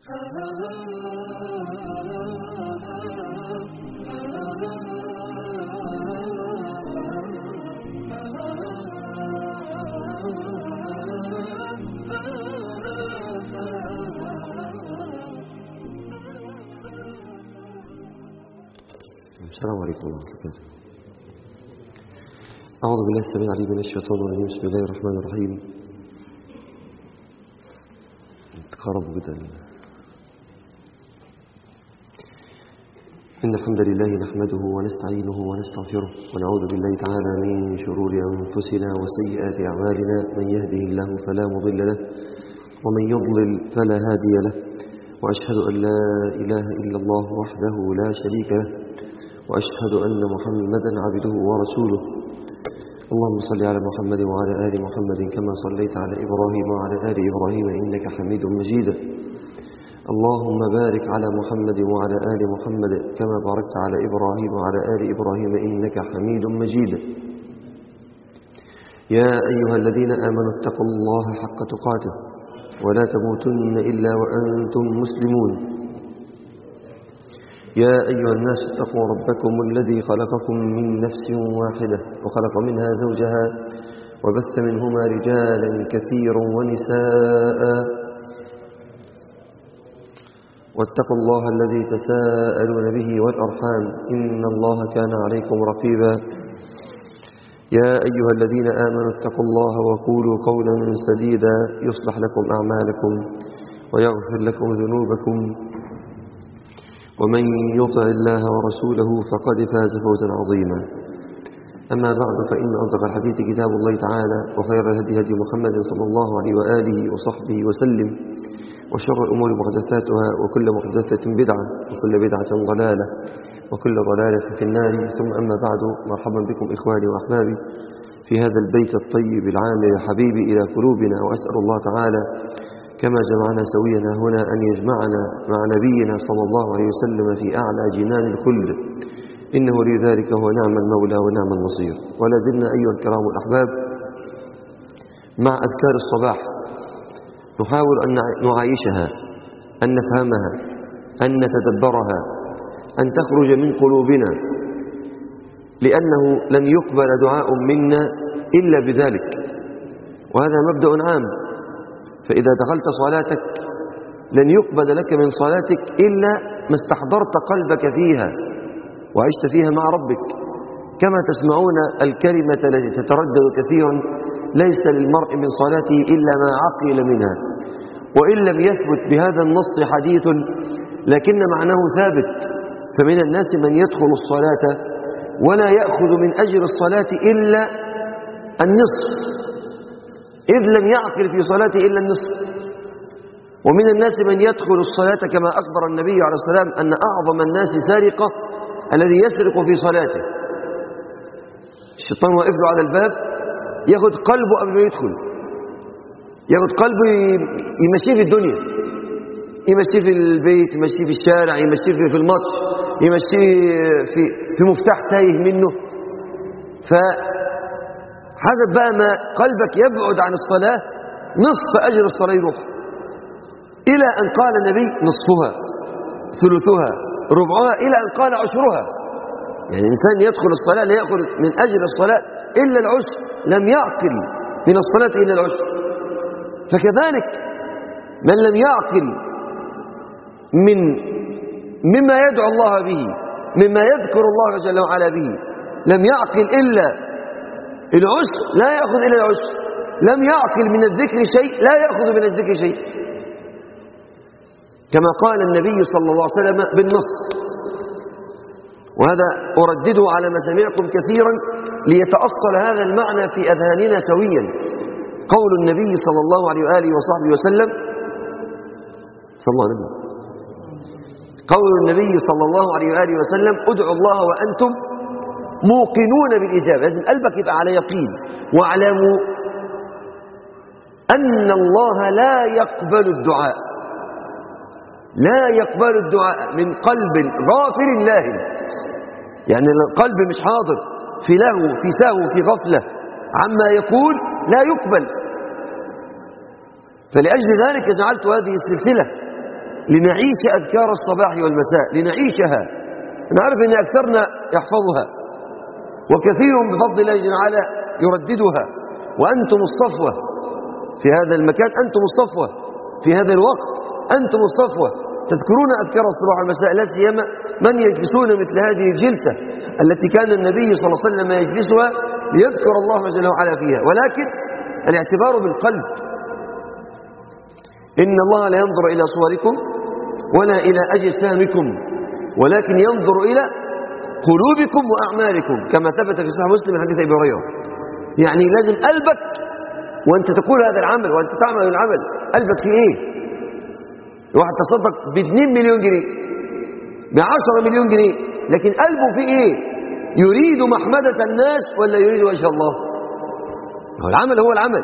السلام عليكم ورحمة الله وبركاته أعوذ بالله السميع العليم من الشيطان الرجيم بسم الله الرحمن الرحيم تقربوا جدا إن الحمد لله نحمده ونستعينه ونستغفره ونعوذ بالله تعالى من شرور أنفسنا وسيئات أعمالنا من يهده الله فلا مضل له ومن يضلل فلا هادي له وأشهد أن لا إله إلا الله وحده لا شريك له وأشهد أن محمدا عبده ورسوله اللهم صل على محمد وعلى آل محمد كما صليت على إبراهيم وعلى آل إبراهيم إنك حميد مجيد اللهم بارك على محمد وعلى آل محمد كما باركت على إبراهيم وعلى آل إبراهيم إنك حميد مجيد يا أيها الذين آمنوا اتقوا الله حق تقاته ولا تموتن إلا وأنتم مسلمون يا أيها الناس اتقوا ربكم الذي خلقكم من نفس واحدة وخلق منها زوجها وبث منهما رجالا كثيرا ونساء واتقوا الله الذي تساءلون به والأرحام إن الله كان عليكم رقيبا يا أيها الذين آمنوا اتقوا الله وقولوا قولا سديدا يصلح لكم أعمالكم ويغفر لكم ذنوبكم ومن يطع الله ورسوله فقد فاز فوزا عظيما أما بعد فإن أصدق الحديث كتاب الله تعالى وخير الهدي هدي محمد صلى الله عليه وآله وصحبه وسلم وشر الأمور محدثاتها وكل محدثة بدعة وكل بدعة ضلالة وكل ضلالة في النار ثم أما بعد مرحبا بكم إخواني وأحبابي في هذا البيت الطيب العامر الحبيب إلى قلوبنا وأسأل الله تعالى كما جمعنا سويا هنا أن يجمعنا مع نبينا صلى الله عليه وسلم في أعلى جنان الخلد إنه لذلك هو نعم المولى ونعم النصير ولا زلنا أيها الكرام الأحباب مع أذكار الصباح نحاول أن نعايشها أن نفهمها أن نتدبرها أن تخرج من قلوبنا لأنه لن يقبل دعاء منا إلا بذلك وهذا مبدأ عام فإذا دخلت صلاتك لن يقبل لك من صلاتك إلا ما استحضرت قلبك فيها وعشت فيها مع ربك كما تسمعون الكلمة التي تتردد كثيرا ليس للمرء من صلاته إلا ما عقل منها وإن لم يثبت بهذا النص حديث لكن معناه ثابت فمن الناس من يدخل الصلاة ولا يأخذ من أجر الصلاة إلا النصف إذ لم يعقل في صلاته إلا النصف ومن الناس من يدخل الصلاة كما أخبر النبي عليه السلام أن أعظم الناس سارقة الذي يسرق في صلاته الشيطان واقف له على الباب ياخد قلبه قبل ما يدخل ياخد قلبه يمشيه في الدنيا يمشيه في البيت يمشيه في الشارع يمشيه في الماتش يمشيه في في مفتاح تايه منه فحسب بقى ما قلبك يبعد عن الصلاة نصف أجر الصلاة يروح إلى أن قال النبي نصفها ثلثها ربعها إلى أن قال عشرها يعني الإنسان يدخل الصلاة لا يأخذ من أجل الصلاة إلا العشر لم يعقل من الصلاة إلا العشر فكذلك من لم يعقل من مما يدعو الله به مما يذكر الله جل وعلا به لم يعقل إلا العشر لا يأخذ إلا العشر لم يعقل من الذكر شيء لا يأخذ من الذكر شيء كما قال النبي صلى الله عليه وسلم بالنص وهذا أردده على مسامعكم كثيرا ليتأصل هذا المعنى في أذهاننا سويا قول النبي صلى الله عليه وآله وصحبه وسلم صلى الله عليه وسلم قول النبي صلى الله عليه وآله وسلم ادعوا الله وأنتم موقنون بالإجابة لازم قلبك يبقى على يقين واعلموا أن الله لا يقبل الدعاء لا يقبل الدعاء من قلب غافل لاهٍ يعني القلب مش حاضر في لهو في سهو في غفلة عما يقول لا يقبل فلأجل ذلك جعلت هذه السلسلة لنعيش أذكار الصباح والمساء لنعيشها أنا عارف أن أكثرنا يحفظها وكثير بفضل الله جل وعلا يرددها وأنتم الصفوة في هذا المكان أنتم الصفوة في هذا الوقت أنتم الصفوة تذكرون أذكار الصباح والمساء لا سيما من يجلسون مثل هذه الجلسة التي كان النبي صلى الله عليه وسلم يجلسها ليذكر الله جل وعلا فيها ولكن الاعتبار بالقلب إن الله لا ينظر إلى صوركم ولا إلى أجسامكم ولكن ينظر إلى قلوبكم وأعمالكم كما ثبت في صحيح مسلم من حديث أبي هريرة يعني لازم قلبك وأنت تقول هذا العمل وأنت تعمل العمل قلبك في إيه واحد تصدق ب 2 مليون جنيه ب 10 مليون جنيه لكن قلبه في إيه يريد محمدة الناس ولا يريد وجه الله هو العمل هو العمل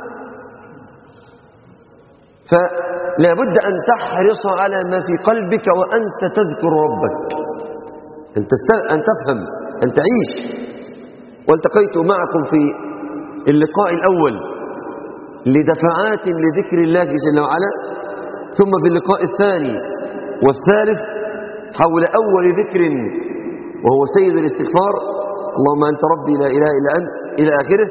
فلا بد أن تحرص على ما في قلبك وأنت تذكر ربك أن, أن تفهم أن تعيش والتقيت معكم في اللقاء الأول لدفعات لذكر الله جل وعلا ثم في اللقاء الثاني والثالث حول أول ذكر وهو سيد الاستغفار اللهم أنت ربي لا إله إلا أنت إلى آخره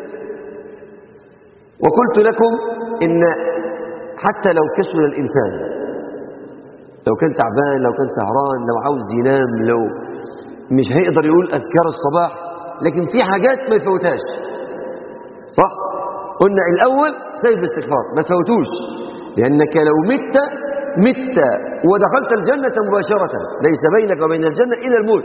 وقلت لكم إن حتى لو كسل الإنسان لو كان تعبان لو كان سهران لو عاوز ينام لو مش هيقدر يقول أذكار الصباح لكن في حاجات ما يفوتهاش صح قلنا الأول سيد الاستغفار ما تفوتوش لأنك لو مت مت ودخلت الجنة مباشرة ليس بينك وبين الجنة إلا الموت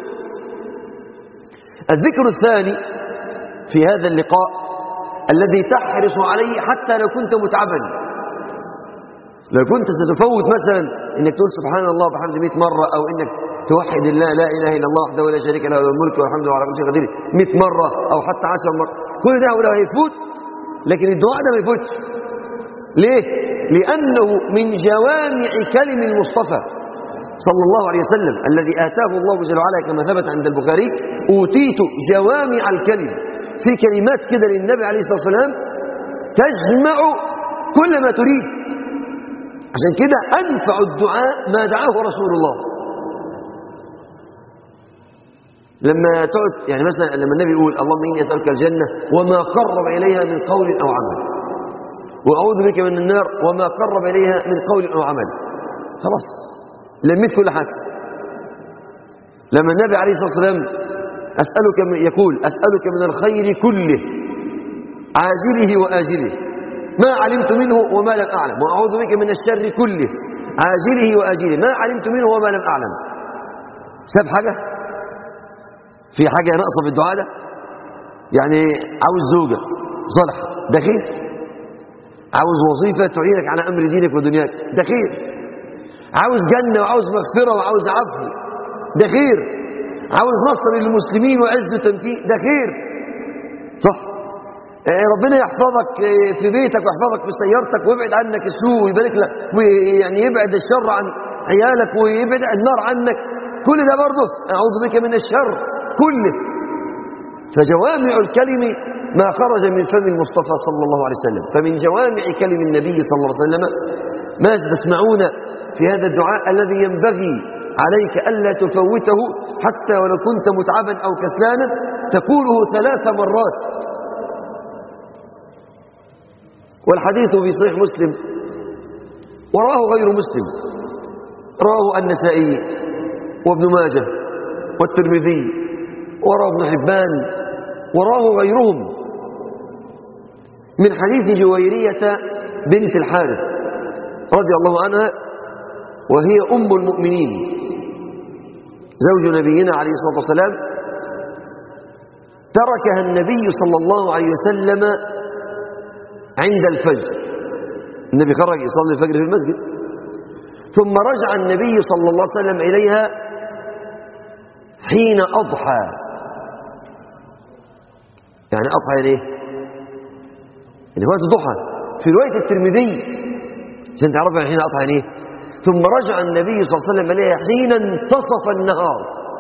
الذكر الثاني في هذا اللقاء الذي تحرص عليه حتى لو كنت متعبا لو كنت ستفوت مثلا انك تقول سبحان الله بحمد 100 مرة او انك توحد الله لا اله الا الله وحده لا شريك له له الملك والحمد لله على كل شيء قدير 100 مرة او حتى 10 مرة كل ده لو هيفوت لكن الدعاء ده ما يفوتش ليه لانه من جوامع كلم المصطفى صلى الله عليه وسلم الذي آتاه الله جل وعلا كما ثبت عند البخاري أوتيت جوامع الكلم في كلمات كده للنبي عليه الصلاة والسلام تجمع كل ما تريد عشان كده أنفع الدعاء ما دعاه رسول الله لما تقعد يعني مثلا لما النبي يقول اللهم إني أسألك الجنة وما قرب إليها من قول أو عمل وأعوذ بك من النار وما قرب إليها من قول أو عمل خلاص لميت كل حاجة لما النبي عليه الصلاة والسلام أسألك من يقول أسألك من الخير كله عاجله وآجله ما علمت منه وما لم أعلم وأعوذ بك من الشر كله عاجله وآجله ما علمت منه وما لم أعلم ساب حاجة في حاجة ناقصة في الدعاء ده يعني عاوز زوجة صالحة ده خير عاوز وظيفة تعينك على أمر دينك ودنياك ده خير عاوز جنة وعاوز مغفرة وعاوز عفو ده خير عاوز نصر للمسلمين وعز وتمكين ده خير صح ربنا يحفظك في بيتك ويحفظك في سيارتك ويبعد عنك السوء ويبارك لك ويعني يبعد الشر عن عيالك ويبعد النار عنك كل ده برضه أعوذ بك من الشر كله فجوامع الكلم ما خرج من فم المصطفى صلى الله عليه وسلم فمن جوامع كلم النبي صلى الله عليه وسلم ما تسمعون في هذا الدعاء الذي ينبغي عليك ألا تفوته حتى ولو كنت متعبا أو كسلانا تقوله ثلاث مرات والحديث في صحيح مسلم وراه غير مسلم رواه النسائي وابن ماجه والترمذي وراه ابن حبان وراه غيرهم من حديث جويرية بنت الحارث رضي الله عنها وهي أم المؤمنين زوج نبينا عليه الصلاة والسلام تركها النبي صلى الله عليه وسلم عند الفجر النبي خرج يصلي الفجر في المسجد ثم رجع النبي صلى الله عليه وسلم إليها حين أضحى يعني أضحى يعني إيه؟ يعني وقت الضحى في رواية الترمذي عشان تعرفوا يعني حين أضحى يعني إيه؟ ثم رجع النبي صلى الله عليه وسلم إليها حين انتصف النهار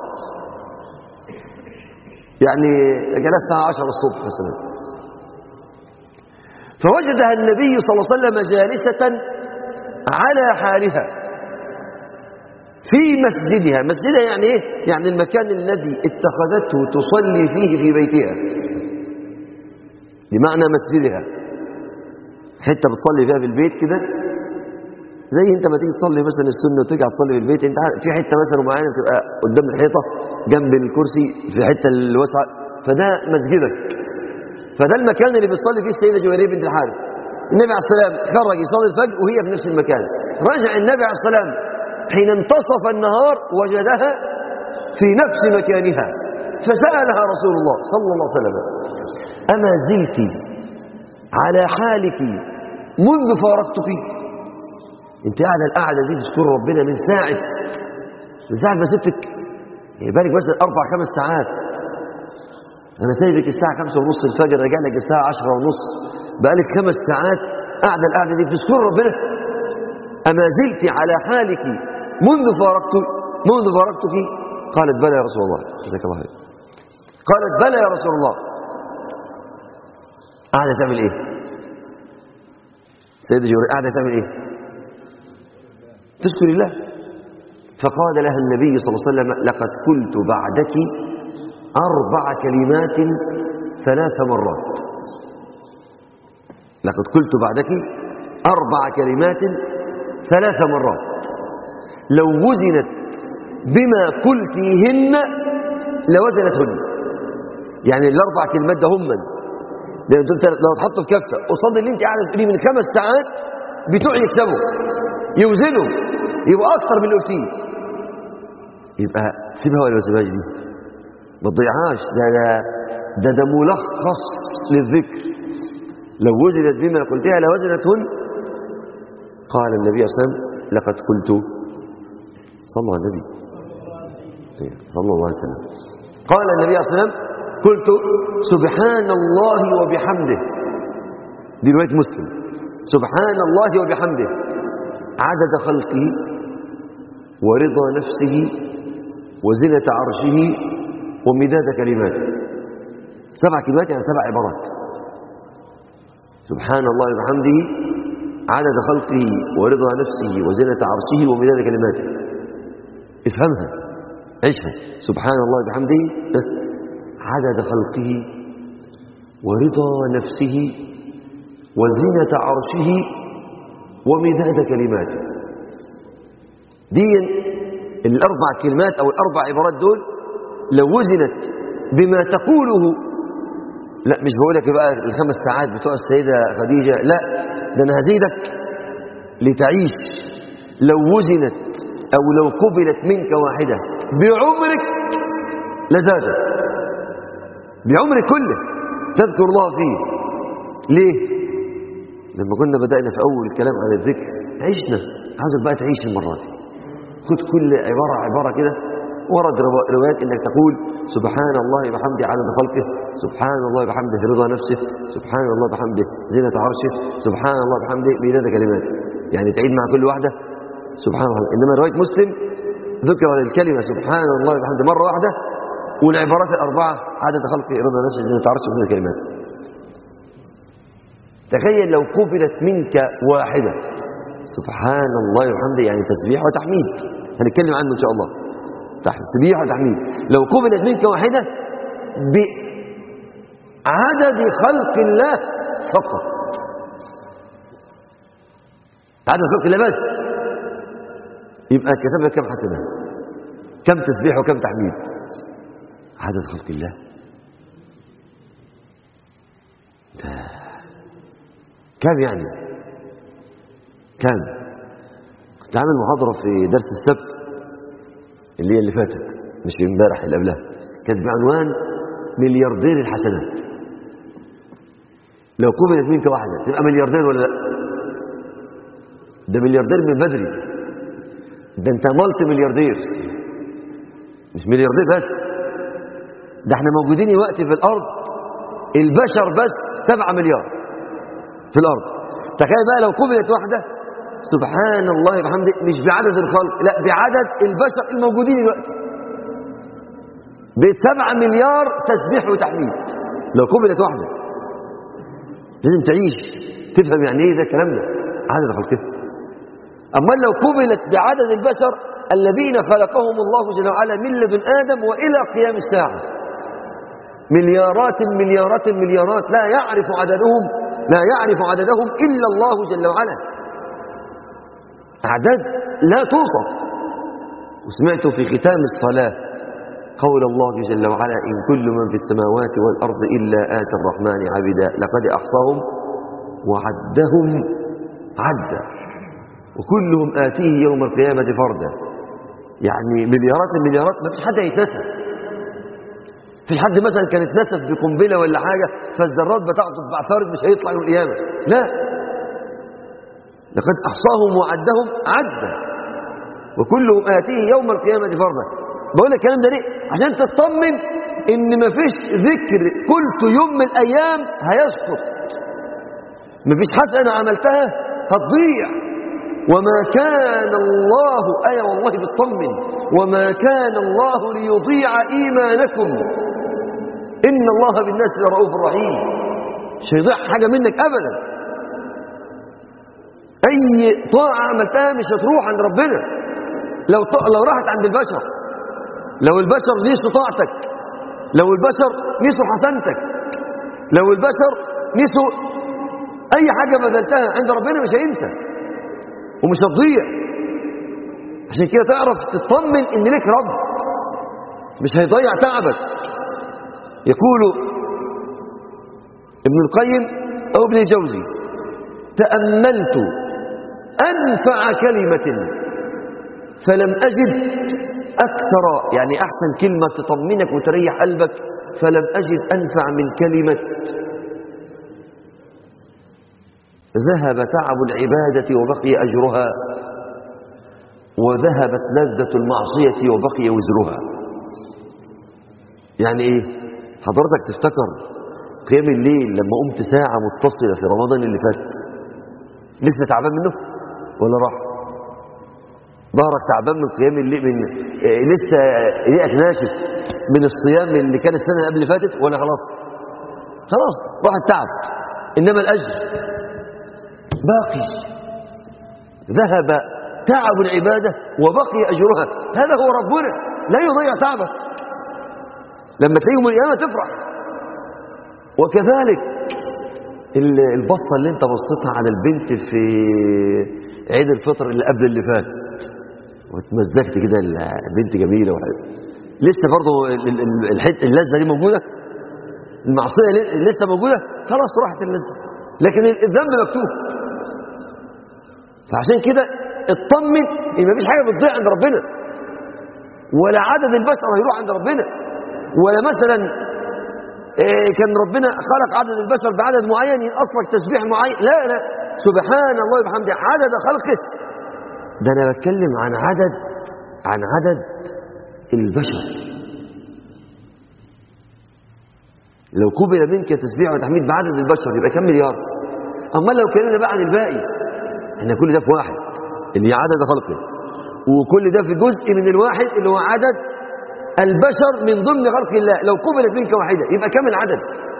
يعني جلس الساعة 10 الصبح مثلا فوجدها النبي صلى الله عليه وسلم جالسة على حالها في مسجدها مسجدها يعني ايه يعني المكان الذي اتخذته تصلي فيه في بيتها بمعنى مسجدها حته بتصلي فيها في البيت كده زي انت ما تيجي تصلي مثلا السنه وترجع تصلي في البيت انت عارف في حته مثلا معينه بتبقى قدام الحيطه جنب الكرسي في الحته الواسعه فده مسجدك فده المكان اللي بتصلي فيه السيده جويريه بنت الحارث النبي عليه السلام خرج يصلي الفجر وهي في نفس المكان رجع النبي عليه السلام حين انتصف النهار وجدها في نفس مكانها فسألها رسول الله صلى الله عليه وسلم أما زلت على حالك منذ فارقتك انت قاعدة القعدة دي تذكر ربنا من ساعة من ساعة ما سبتك بالك مثلا أربع خمس ساعات أنا سايبك الساعة خمسة ونص الفجر راجع لك الساعة عشرة ونص بقالك خمس ساعات قاعدة القعدة دي بتذكر ربنا أما زلت على حالك منذ فارقتك منذ فارقتك قالت بلى يا رسول الله جزاك الله خير قالت بلى يا رسول الله قاعدة تعمل ايه سيدة جوري قاعدة تعمل ايه تذكر الله فقال لها النبي صلى الله عليه وسلم لقد قلت بعدك أربع كلمات ثلاث مرات لقد قلت بعدك أربع كلمات ثلاث مرات لو وزنت بما قلتيهن لوزنتهن يعني الأربع كلمات ده هم لأن انت لو تحطه في كفة قصاد اللي انت قاعد تقوليه من خمس ساعات بتوع يكسبوا يوزنوا يبقى أكتر من اللي قلتيه يبقى تسيبها ولا ما تسيبهاش دي ما تضيعهاش ده ده ده, ده ملخص للذكر لو وزنت بما قلتها لوزنتهن قال النبي صلى الله عليه وسلم لقد قلت صلى على النبي صلى الله عليه وسلم قال النبي صلى الله عليه وسلم قلت سبحان الله وبحمده دي رواية مسلم سبحان الله وبحمده عدد خلقه ورضا نفسه وزنة عرشه ومداد كلماته سبع كلمات يعني سبع عبارات سبحان الله وبحمده عدد خلقه ورضا نفسه وزنة عرشه ومداد كلماته افهمها عيشها سبحان الله وبحمده عدد خلقه ورضا نفسه وزنة عرشه ومداد كلماته دي الأربع كلمات أو الأربع عبارات دول لو وزنت بما تقوله لا مش بقول لك بقى الخمس ساعات بتوع السيدة خديجة لا ده أنا هزيدك لتعيش لو وزنت أو لو قبلت منك واحدة بعمرك لزادت بعمرك كله تذكر الله فيه ليه لما كنا بدأنا في أول الكلام عن الذكر عشنا عاوزك بقى تعيش المرة دي خد كل عبارة عبارة كده ورد روايات انك تقول سبحان الله بحمده عدد خلقه سبحان الله بحمده رضا نفسه سبحان الله بحمده زينة عرشه سبحان الله بحمده ميلاد كلماته يعني تعيد مع كل واحدة سبحان الله انما رواية مسلم ذكر الكلمة سبحان الله بحمده مرة واحدة والعبارات الأربعة عدد خلقه رضا نفسه زينة عرشه وميلاد كلماته تخيل لو قبلت منك واحدة سبحان الله وبحمده يعني تسبيح وتحميد هنتكلم عنه إن شاء الله تسبيح وتحميد لو قبلت منك واحدة بعدد خلق الله فقط عدد خلق الله بس يبقى كتب لك كم حسنة كم تسبيح وكم تحميد عدد خلق الله ده كم يعني كم كنت عامل محاضرة في درس السبت اللي هي اللي فاتت مش امبارح اللي قبلها كانت بعنوان ملياردير الحسنات لو قبلت منك واحدة تبقى ملياردير ولا لا ده ملياردير من بدري ده انت ملت ملياردير مش ملياردير بس ده احنا موجودين دلوقتي في الارض البشر بس سبعة مليار في الارض تخيل بقى لو قبلت واحدة سبحان الله وبحمده مش بعدد الخلق لا بعدد البشر الموجودين دلوقتي بسبعة مليار تسبيح وتحميد لو قبلت واحدة لازم تعيش تفهم يعني ايه ده الكلام ده عدد خلقه اما لو قبلت بعدد البشر الذين خلقهم الله جل وعلا من لدن آدم وإلى قيام الساعة مليارات مليارات مليارات لا يعرف عددهم لا يعرف عددهم إلا الله جل وعلا أعداد لا توصف وسمعت في ختام الصلاة قول الله جل وعلا إن كل من في السماوات والأرض إلا آتى الرحمن عبدا لقد أحصاهم وعدهم عدا وكلهم آتيه يوم القيامة فردا يعني مليارات المليارات ما فيش حد هيتنسى في حد مثلا كان اتنسف بقنبلة ولا حاجة فالذرات بتاعته بعثارت مش هيطلع يوم القيامة لا لقد أحصاهم وعدهم عدا وكلهم آتيه يوم القيامة فردا بقول لك الكلام ده ليه عشان تطمن ان مفيش ذكر قلت يوم من الايام هيسقط مفيش حسنه عملتها هتضيع وما كان الله ايه والله بتطمن وما كان الله ليضيع ايمانكم ان الله بالناس لرؤوف رحيم مش هيضيع حاجه منك ابدا اي طاعه عملتها مش هتروح عند ربنا لو لو راحت عند البشر لو البشر نسوا طاعتك لو البشر نسوا حسنتك لو البشر نسوا اي حاجة بذلتها عند ربنا مش هينسى ومش هتضيع عشان كده تعرف تطمن ان لك رب مش هيضيع تعبك يقول ابن القيم او ابن الجوزي تأملت أنفع كلمة فلم أجد أكثر يعني أحسن كلمة تطمنك وتريح قلبك فلم أجد أنفع من كلمة ذهب تعب العبادة وبقي أجرها وذهبت لذة المعصية وبقي وزرها يعني إيه حضرتك تفتكر قيام الليل لما قمت ساعة متصلة في رمضان اللي فات لسه تعبان منه ولا راح ظهرك تعبان من قيام الليل من آه، لسه ريقك ناشف من الصيام اللي كان السنه اللي قبل اللي فاتت ولا خلاص خلاص راح التعب انما الاجر باقي ذهب تعب العباده وبقي اجرها هذا هو ربنا لا يضيع تعبك لما تلاقيه يوم القيامه تفرح وكذلك ال- البصه اللي انت بصيتها على البنت في عيد الفطر اللي قبل اللي فات واتمزجت كده البنت جميله وحاجة. لسه برضه ال- ال- الحته اللذه دي موجوده المعصيه ل- لسه موجوده خلاص راحت اللذه لكن ال- الذنب مكتوب فعشان كده اطمن ان مفيش حاجه بتضيع عند ربنا ولا عدد البشر هيروح عند ربنا ولا مثلا إيه كان ربنا خلق عدد البشر بعدد معين ينقصلك تسبيح معين لا لا سبحان الله وبحمده عدد خلقه ده انا بتكلم عن عدد عن عدد البشر لو قبل منك تسبيح وتحميد بعدد البشر يبقى كم مليار اما لو كلمنا بقى عن الباقي احنا كل ده في واحد اللي هي عدد خلقه وكل ده في جزء من الواحد اللي هو عدد البشر من ضمن خلق الله لو قبلت منك واحدة يبقى كم العدد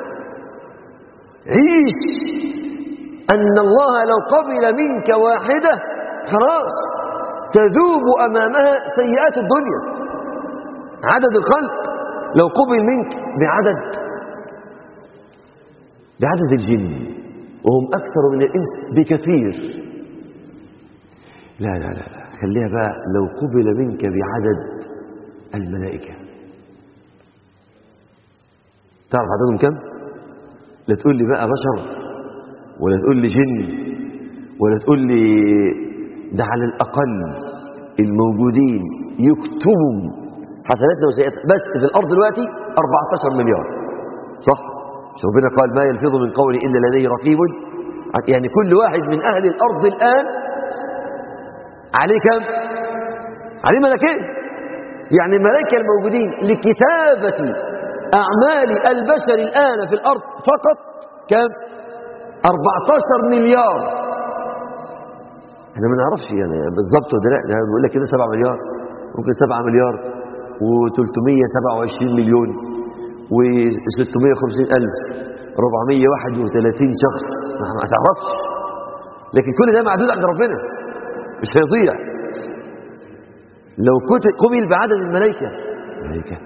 عيش أن الله لو قبل منك واحدة خلاص تذوب أمامها سيئات الدنيا عدد الخلق لو قبل منك بعدد بعدد الجن وهم أكثر من الإنس بكثير لا لا لا لا خليها بقى لو قبل منك بعدد الملائكة تعرف عددهم كم؟ لا تقول لي بقى بشر ولا تقول لي جن ولا تقول لي ده على الأقل الموجودين يكتبوا حسناتنا وسيئاتنا بس في الأرض دلوقتي 14 مليار صح؟ مش ربنا قال ما يلفظ من قول إلا لديه رقيب يعني كل واحد من أهل الأرض الآن عليه كم؟ عليه ملكين يعني الملائكة الموجودين لكتابة أعمال البشر الآن في الأرض فقط كم؟ 14 مليار احنا ما نعرفش يعني بالظبط ولا لا ده بيقول لك كده 7 مليار ممكن 7 مليار و327 مليون و650 ألف 431 شخص ما تعرفش لكن كل ده معدود عند ربنا مش هيضيع لو كت- قبل بعدد الملائكة الملائكة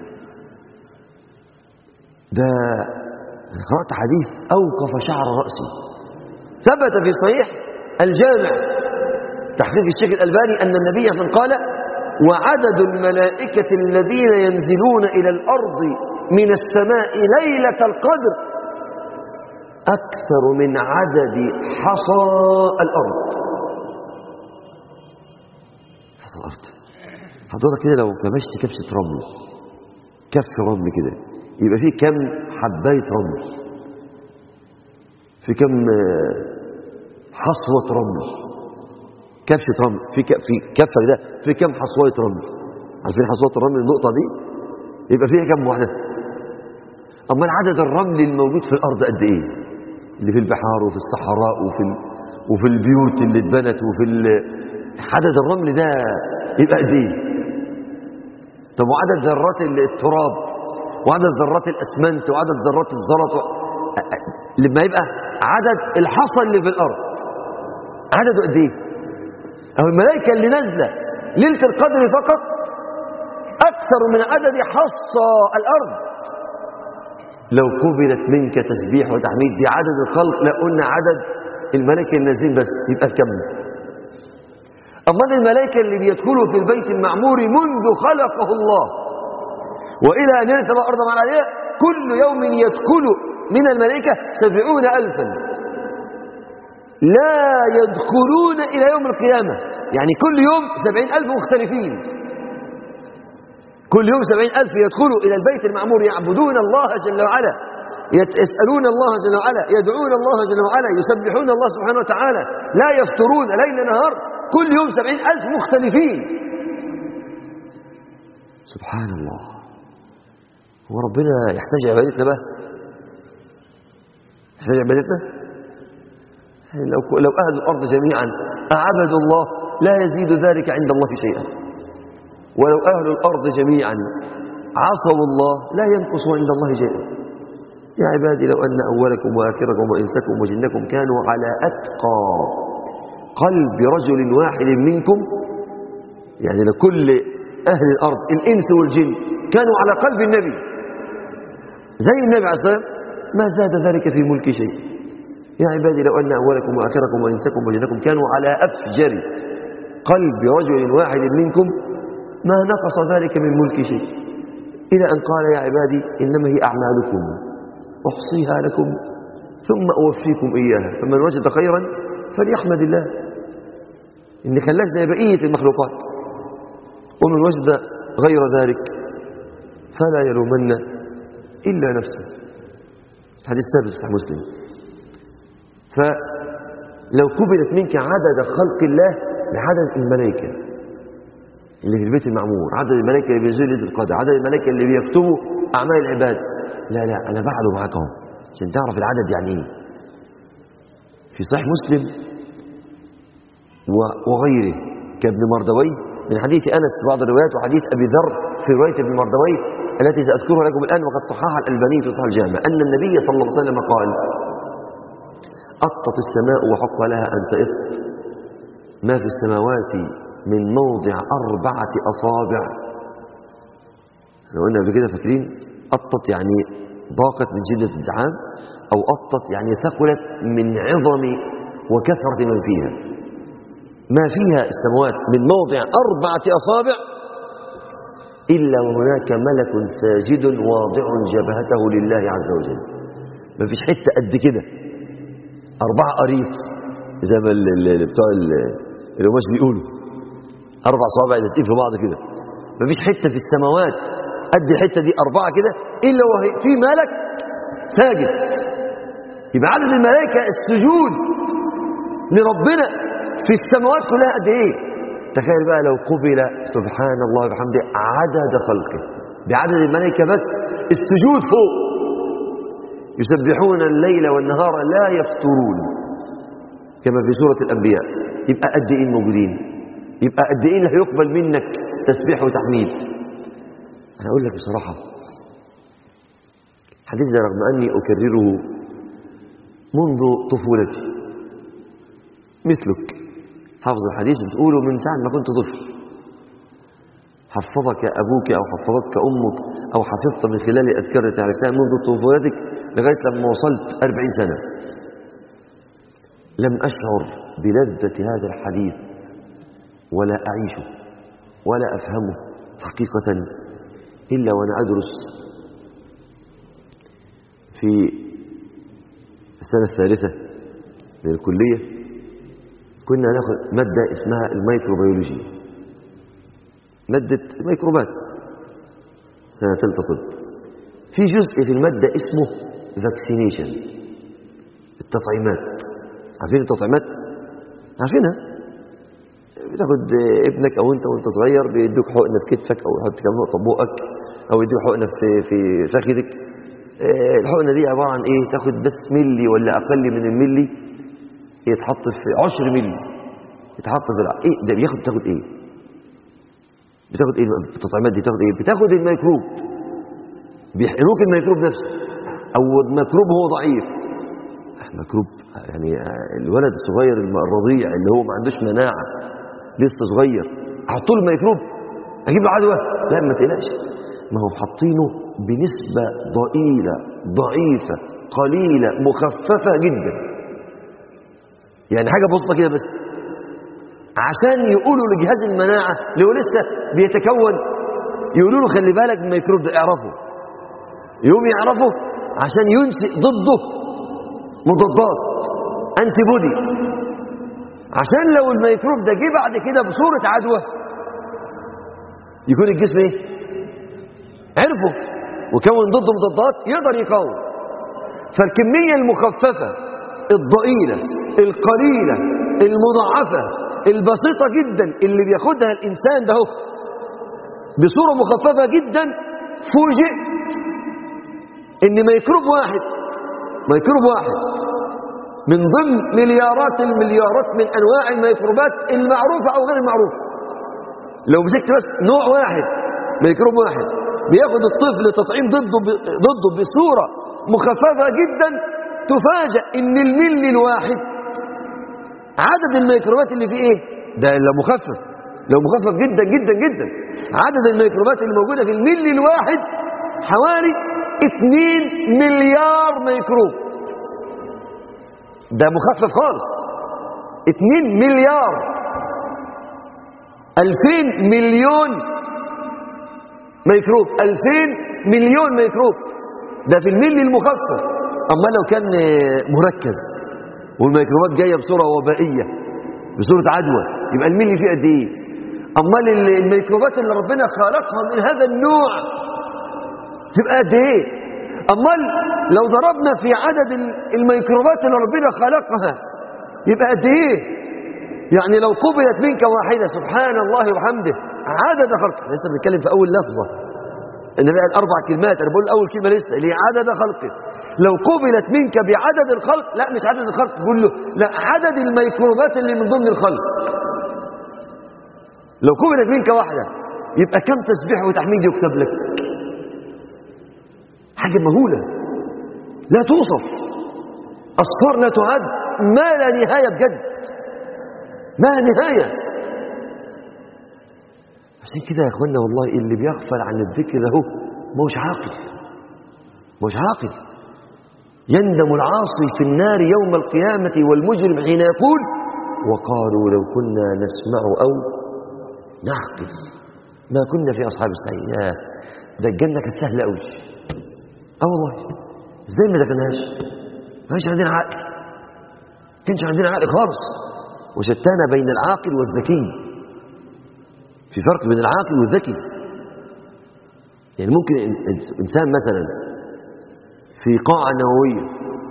ده أنا قرأت حديث أوقف شعر رأسي ثبت في صحيح الجامع تحقيق الشيخ الألباني أن النبي صلى الله عليه وسلم قال وعدد الملائكة الذين ينزلون إلى الأرض من السماء ليلة القدر أكثر من عدد حصى الأرض حصى الأرض حضرتك كده لو كبشت كبشة رمل كف رمل كده يبقى فيه كم حباية رمل في كم آه، حصوة رمل كبشة رمل في ك... في كفة ده في كم حصوة رمل عارفين حصوة الرمل النقطة دي يبقى فيها كم واحدة أمال عدد الرمل الموجود في الأرض قد إيه اللي في البحار وفي الصحراء وفي ال... وفي البيوت اللي اتبنت وفي ال... عدد الرمل ده يبقى قد إيه طب وعدد ذرات ال- التراب وعدد ذرات الأسمنت وعدد ذرات الزلط و... أ- أ- لما يبقى عدد الحصى اللي في الأرض عدده قد إيه أو الملائكة اللي نازلة ليلة القدر فقط أكثر من عدد حصى الأرض لو قبلت منك تسبيح وتحميد بعدد الخلق لقلنا عدد الملائكة النازلين بس يبقى كم أما الملائكة اللي بيدخلوا في البيت المعمور منذ خلقه الله وإلى أن يرث الأرض مع العليا كل يوم يدخل من الملائكة سبعون ألفا لا يدخلون إلى يوم القيامة يعني كل يوم سبعين ألف مختلفين كل يوم سبعين ألف يدخلوا إلى البيت المعمور يعبدون الله جل وعلا يت- يسألون الله جل وعلا يدعون الله جل وعلا يسبحون الله سبحانه وتعالى لا يفترون ليل نهار كل يوم سبعين ألف مختلفين سبحان الله هو ربنا يحتاج عبادتنا بقى يحتاج عبادتنا لو لو أهل الأرض جميعا أعبدوا الله لا يزيد ذلك عند الله شيئا ولو أهل الأرض جميعا عصوا الله لا ينقص عند الله شيئا يا عبادي لو أن أولكم وآخركم وإنسكم وجنكم كانوا على أتقى قلب رجل واحد منكم يعني لكل أهل الأرض الإنس والجن كانوا على قلب النبي زي النبي عليه الصلاة والسلام ما زاد ذلك في ملك شيء يا عبادي لو أن أولكم وآخركم وإنسكم وجنكم كانوا على أفجر قلب رجل واحد منكم ما نقص ذلك من ملك شيء إلى أن قال يا عبادي إنما هي أعمالكم أحصيها لكم ثم أوفيكم إياها فمن وجد خيرا فليحمد الله إن خلاك زي بقية المخلوقات ومن وجد غير ذلك فلا يلومن إلا نفسه حديث ثابت في صحيح مسلم فلو قبلت منك عدد خلق الله بعدد الملائكة اللي في البيت المعمور عدد الملائكة اللي بينزلوا ليلة القدر عدد الملائكة اللي بيكتبوا أعمال العباد لا لا أنا بعده معاك اهو عشان تعرف العدد يعني إيه في صحيح مسلم و- وغيره كابن مردوي من حديث أنس في بعض الروايات وحديث أبي ذر في رواية ابن مردوي التي سأذكرها لكم الآن وقد صححها الألباني في صحيح الجامع أن النبي صلى الله عليه وسلم قال أطت السماء وحق لها أن تئط ما في السماوات من موضع أربعة أصابع احنا قلنا قبل كده فاكرين أطت يعني ضاقت من شدة الزحام أو أطت يعني ثقلت من عظم وكثرة من فيها ما فيها السماوات من موضع أربعة أصابع إلا وهناك ملك ساجد واضع جبهته لله عز وجل ما فيش حتة قد كده أربعة قريط زي ما ال- ال- ال- بتوع ال- القماش بيقولوا أربع صوابع لازقين في بعض كده ما فيش حتة في السماوات قد الحتة دي أربعة كده إلا وهي في ملك ساجد يبقى عدد الملائكة السجود لربنا في السماوات كلها قد إيه تخيل بقى لو قبل سبحان الله وبحمده عدد خلقه بعدد الملائكة بس السجود فوق يسبحون الليل والنهار لا يفترون كما في سورة الأنبياء يبقى قد إيه الموجودين يبقى قد إيه اللي هيقبل منك تسبيح وتحميد أنا أقول لك بصراحة حديث ده رغم أني أكرره منذ طفولتي مثلك حافظ الحديث بتقوله من ساعة ما كنت طفل حفظك أبوك أو حفظتك أمك أو حفظت من خلال الأذكار التي عرفتها منذ طفولتك لغاية لما وصلت أربعين سنة لم أشعر بلذة هذا الحديث ولا أعيشه ولا أفهمه حقيقة إلا وأنا أدرس في السنة الثالثة من الكلية كنا ناخذ مادة اسمها الميكروبيولوجي مادة ميكروبات سنة ثالثة طب في جزء في المادة اسمه فاكسينيشن التطعيمات عارفين التطعيمات عارفينها بتاخد ابنك او انت وانت صغير بيدوك حقنه في كتفك او يحط كام نقطه بقك او يدوك حقنه في في فخذك الحقنه دي عباره عن ايه تاخد بس ملي ولا اقل من الملي يتحط في 10 ملي يتحط في الع... ايه ده بياخد تاخد ايه بتاخد ايه التطعيمات دي تاخد ايه بتاخد الميكروب بيحقنوك الميكروب نفسه او الميكروب هو ضعيف ميكروب يعني الولد الصغير الرضيع اللي هو ما عندوش مناعه لسه صغير احط له الميكروب اجيب له عدوى لا ما تقلقش ما هو حاطينه بنسبه ضئيله ضعيفه قليله مخففه جدا يعني حاجه بسيطه كده بس عشان يقولوا لجهاز المناعة اللي هو لسه بيتكون يقولوا له خلي بالك من الميكروب ده اعرفه يقوم يعرفه عشان ينشئ ضده مضادات انتي بودي عشان لو الميكروب ده جه بعد كده بصورة عدوى يكون الجسم ايه عرفه وكون ضده مضادات يقدر يقاوم فالكمية المخففة الضئيلة القليلة المضاعفة البسيطة جدا اللي بياخدها الإنسان ده بصورة مخففة جدا فوجئت إن ميكروب واحد ميكروب واحد من ضمن مليارات المليارات من أنواع الميكروبات المعروفة أو غير المعروفة لو مسكت بس نوع واحد ميكروب واحد بياخد الطفل تطعيم ضده ضده بصورة مخففة جدا تفاجأ إن الملي الواحد عدد الميكروبات اللي فيه ايه ده لو مخفف لو مخفف جدا جدا جدا عدد الميكروبات اللي موجودة في الملي الواحد حوالي 2 مليار ميكروب ده مخفف خالص 2 مليار 2000 مليون ميكروب 2000 مليون ميكروب ده في الملي المخفف اما لو كان مركز والميكروبات جايه بصوره وبائيه بصوره عدوى يبقى الملي فيه قد ايه امال الميكروبات اللي ربنا خلقها من هذا النوع تبقى قد ايه امال لو ضربنا في عدد الميكروبات اللي ربنا خلقها يبقى قد ايه يعني لو قبلت منك واحده سبحان الله وبحمده عدد خلقه لسه بنتكلم في اول لفظه النبي قال اربع كلمات انا بقول اول كلمه لسه اللي هي عدد خلقه لو قبلت منك بعدد الخلق لا مش عدد الخلق كله لا عدد الميكروبات اللي من ضمن الخلق لو قبلت منك واحده يبقى كم تسبيح وتحميد يكتب لك حاجه مهوله لا توصف اصفار لا تعد ما لا نهايه بجد ما لا نهايه عشان كده يا اخوانا والله اللي بيغفل عن الذكر ده مش عاقل مش عاقل يندم العاصي في النار يوم القيامة والمجرم حين يقول وقالوا لو كنا نسمع أو نعقل ما كنا في أصحاب السعير يا ده الجنة كانت سهلة قوي اه والله ازاي ما دخلناش ما كانش عندنا عقل ما كانش عندنا عقل خالص وشتان بين العاقل والذكي في فرق بين العاقل والذكي يعني ممكن إنسان مثلا في قاعة نووية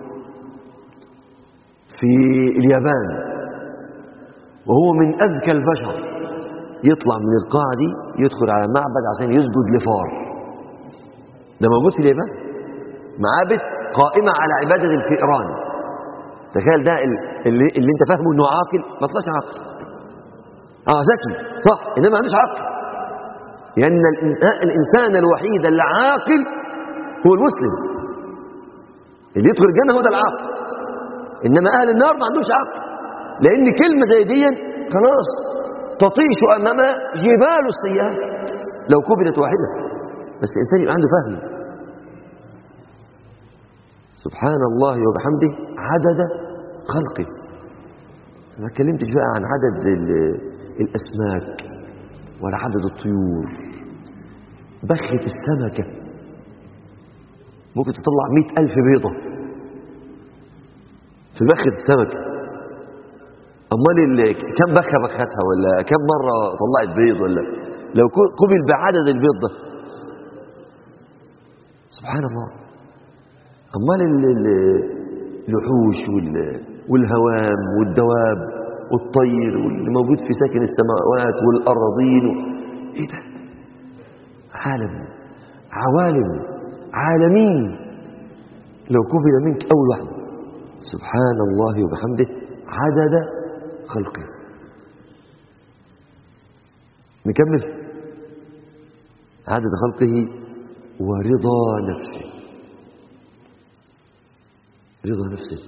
في اليابان وهو من أذكى البشر يطلع من القاعة دي يدخل على معبد عشان يسجد لفار ده موجود في اليابان معابد قائمة على عبادة الفئران تخيل ده اللي, اللي انت فاهمه انه عاقل ما طلعش عاقل اه ذكي صح انما ما عندوش عقل لان الانسان الوحيد العاقل هو المسلم اللي يدخل الجنه هو ده العاقل انما اهل النار ما عندوش عقل لان كلمه زي دي خلاص تطيش أمامها جبال السيئات لو كبلت واحدة بس الإنسان يبقى عنده فهم سبحان الله وبحمده عدد خلقه ما اتكلمتش بقى عن عدد ال- الأسماك ولا عدد الطيور بخة السمكة ممكن تطلع مئة ألف بيضة في بخة السمكة أمال ال- كم بخة بختها ولا كم مرة طلعت بيض ولا لو كو- قبل بعدد البيض ده سبحان الله أمال ال- ال- الوحوش وال- والهوام والدواب والطير واللي موجود في ساكن السماوات والأراضين و... إيه ده عالم عوالم عالمين لو قبل منك أول واحدة سبحان الله وبحمده عدد خلقه نكمل عدد خلقه ورضا نفسه رضا نفسه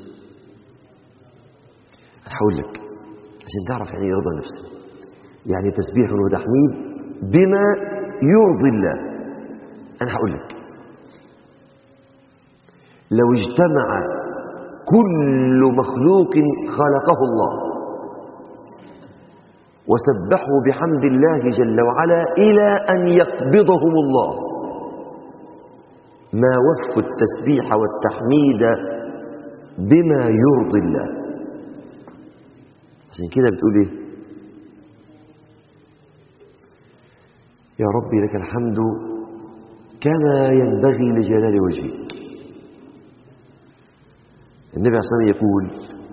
أنا هقول لك عشان تعرف يعني ايه رضا نفسه يعني تسبيح وتحميد بما يرضي الله أنا هقول لك لو اجتمع كل مخلوق خلقه الله وسبحوا بحمد الله جل وعلا إلى أن يقبضهم الله ما وفوا التسبيح والتحميد بما يرضي الله عشان كده بتقول ايه يا ربي لك الحمد كما ينبغي لجلال وجهك النبي عليه الصلاة والسلام يقول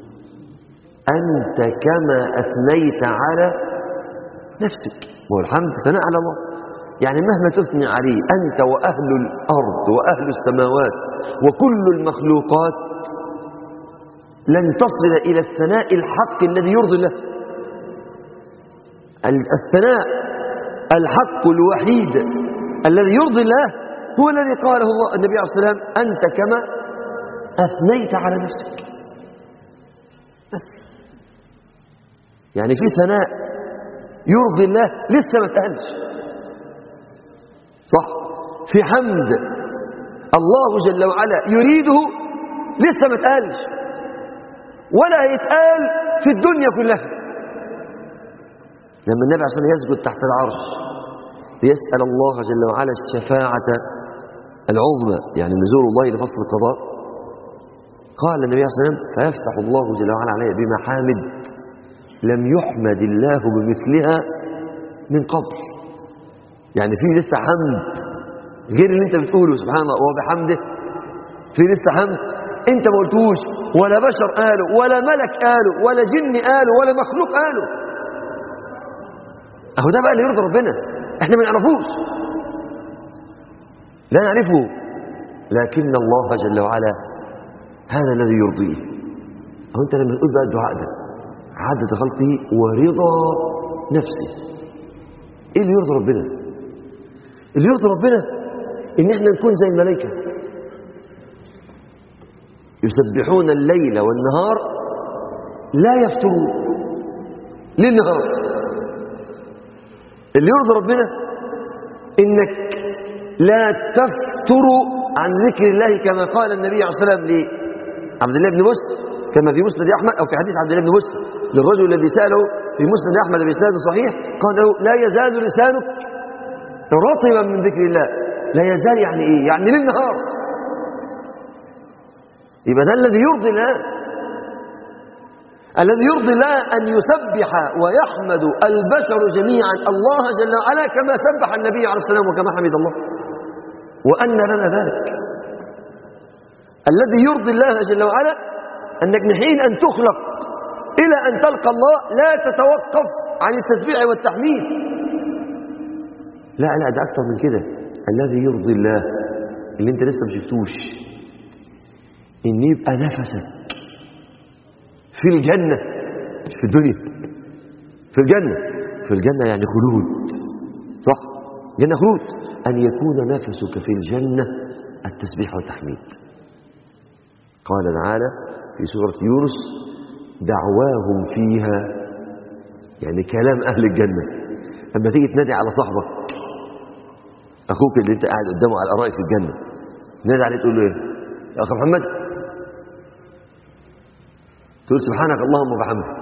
أنت كما أثنيت على نفسك هو الحمد ثناء على الله يعني مهما تثني عليه أنت وأهل الأرض وأهل السماوات وكل المخلوقات لن تصل إلى الثناء الحق الذي يرضي الله الثناء الحق الوحيد الذي يرضي الله هو الذي قاله الله النبي عليه الصلاة والسلام أنت كما أثنيت على نفسك بس يعني في ثناء يرضي الله لسه ما اتقالش صح في حمد الله جل وعلا يريده لسه ما اتقالش ولا هيتقال في الدنيا كلها لما النبي عشان يسجد تحت العرش ليسأل الله جل وعلا الشفاعة العظمى يعني نزول الله لفصل القضاء قال النبي عليه الصلاة والسلام فيفتح الله جل وعلا عليه بمحامد لم يحمد الله بمثلها من قبل يعني في لسه حمد غير اللي انت بتقوله سبحان الله وبحمده في لسه حمد انت ما قلتوش ولا بشر قالوا ولا ملك قالوا ولا جن قالوا ولا مخلوق قالوا اهو ده بقى اللي يرضي ربنا احنا ما نعرفوش لا نعرفه لكن الله جل وعلا هذا الذي يرضيه أو أنت لما تقول بقى الدعاء ده عدد خلقه ورضا نفسه إيه اللي يرضي ربنا اللي يرضي ربنا إن إحنا نكون زي الملائكة يسبحون الليل والنهار لا يفترون ليل نهار اللي يرضي ربنا إنك لا تفتر عن ذكر الله كما قال النبي عليه الصلاة والسلام لعبد الله بن مسلم كما في مسند أحمد أو في حديث عبد الله بن مسلم للرجل الذي سأله في مسند أحمد بإسناد صحيح قال له لا يزال لسانك رطبا من ذكر الله لا يزال يعني إيه يعني ليل نهار يبقى ده الذي يرضي الله الذي يرضي الله أن يسبح ويحمد البشر جميعا الله جل وعلا كما سبح النبي عليه السلام وكما حمد الله وأن لنا ذلك الذي يرضي الله جل وعلا أنك من حين أن تخلق إلى أن تلقى الله لا تتوقف عن التسبيح والتحميد لا لا ده أكتر من كده الذي يرضي الله اللي انت لسه ما شفتوش ان يبقى نفسك في الجنة مش في الدنيا في الجنة في الجنة يعني خلود صح جنة خلود أن يكون نفسك في الجنة التسبيح والتحميد قال تعالى في سورة يونس دعواهم فيها يعني كلام أهل الجنة لما تيجي تنادي على صاحبك أخوك اللي أنت قاعد قدامه على الأرائك في الجنة تنادي عليه تقول له إيه يا أخي محمد تقول سبحانك اللهم وبحمدك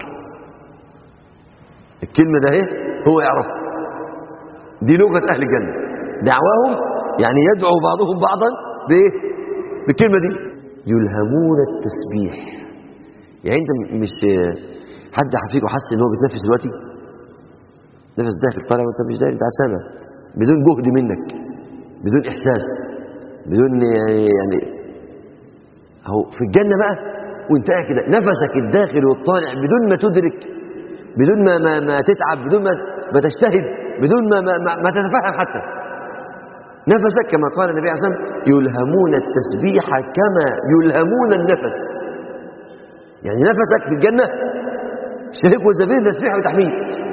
الكلمة ده ايه هو يعرف دي لغة أهل الجنة دعواهم يعني يدعو بعضهم بعضا بإيه بالكلمة دي يلهمون التسبيح يعني انت مش حد فيكم حس ان هو بيتنفس دلوقتي نفس داخل طالع وانت مش داخل انت قاعد سامع بدون جهد منك بدون احساس بدون يعني اهو في الجنه بقى وانت قاعد كده نفسك الداخل والطالع بدون ما تدرك بدون ما ما, ما تتعب بدون ما, ما تجتهد بدون ما ما, ما, ما تتفهم حتى نفسك كما قال النبي عليه الصلاه والسلام يلهمون التسبيح كما يلهمون النفس يعني نفسك في الجنه شهيق وزبير تسبيح وتحميد